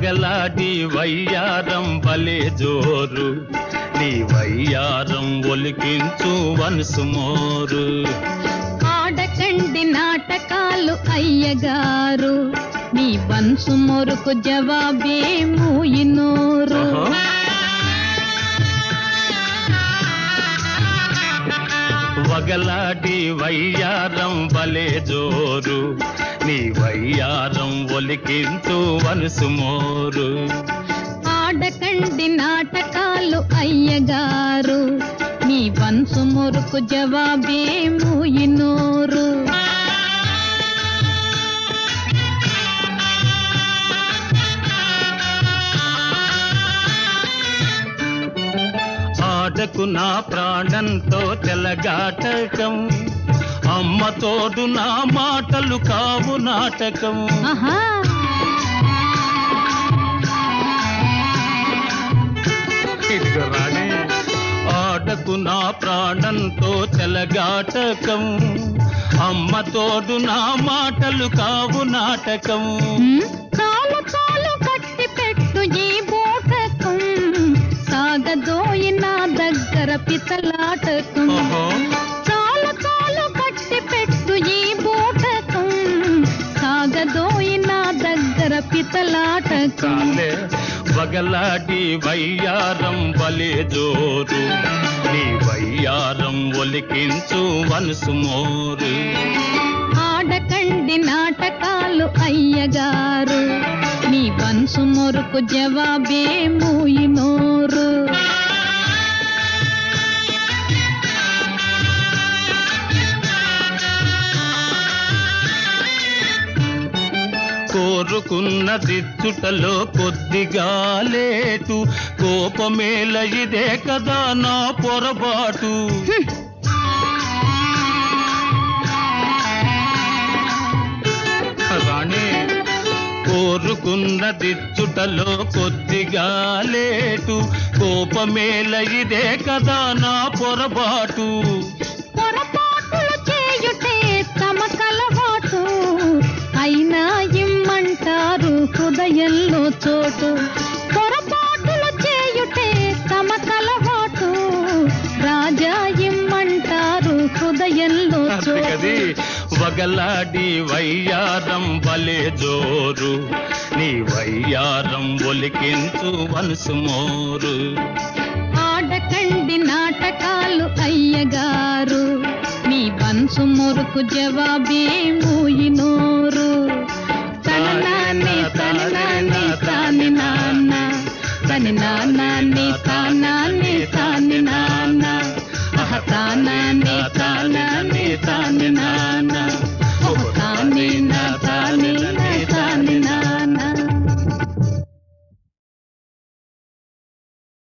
వగలాడి వయ్యారం బలే జోరు నీ వయ్యారం ఒలికించు వనసు మోరు ఆడకండి నాటకాలు అయ్యగారు మీ వంశు మొరుకు జవాబే మూయినోరు ఆహా. వగలాడి వయ్యారం బలే జోరు నీ వయ్యారం ఒలికించు వనసు మోరు ఆడకండి నాటకాలు అయ్యగారు మీ వంశు మొరుకు జవాబే మూయినోరు ఆటకు నా ప్రాణంతో తెలగాటకం అమ్మ తోడు నా మాటలు కావు నాటకం ఆహా ఇదిగో రాణి ఆటకు నా ప్రాణంతో తెలగాటకం అమ్మ తోడు నా మాటలు కావు నాటకం ఉమ్, చాలు చాలు కట్టి పెట్టు ఈ బోటకం సాగదోయి నా దగ్గర పితలాటకం ఓహో చాలు చాలు కట్టి పెట్టు ఈ బోటకం సాగదోయి నా దగ్గర పితలాటకం కాలే వగలాడి వయ్యారం బలే జోరు నీ వయ్యారం ఒలికించు వనసు మోరు ఆడకండి నాటకాలు అయ్యగారు మీ వంశు మొరుకు జవాబే మూయినోరు కోరుకున్న దిచ్చుటలో కొద్దిగా లేటు కోపమేల ఇదే కదా నా పొరపాటు రాణి కోరుకున్న దిచ్చుటలో కొద్దిగా లేటు కోపమేల ఇదే కదా నా పొరపాటు పొరపాటులు చేయుటే తమకలవాటు అయినా ఇమ్మంటారు హృదయంలో చోటు పొరపాటులు చేయుటే తమకలవాటు రాజా ఇమ్మంటారు హృదయంలో అంతేకది చోటు వగలాడి వయ్యారం బలే జోరు నీ వయ్యారం ఒలికించు వనసు మోరు ఆడకండి నాటకాలు అయ్యగారు మీ వంశు మురుకు జవాబే మూయినోరు తననాన్ని తననాన్ని తాని నాన్న తని నాన్నాన్ని తానాన్ని తాని నాన్న అహ తానాన్ని తానాన్ని తాని నాన్న ఓ తాని నా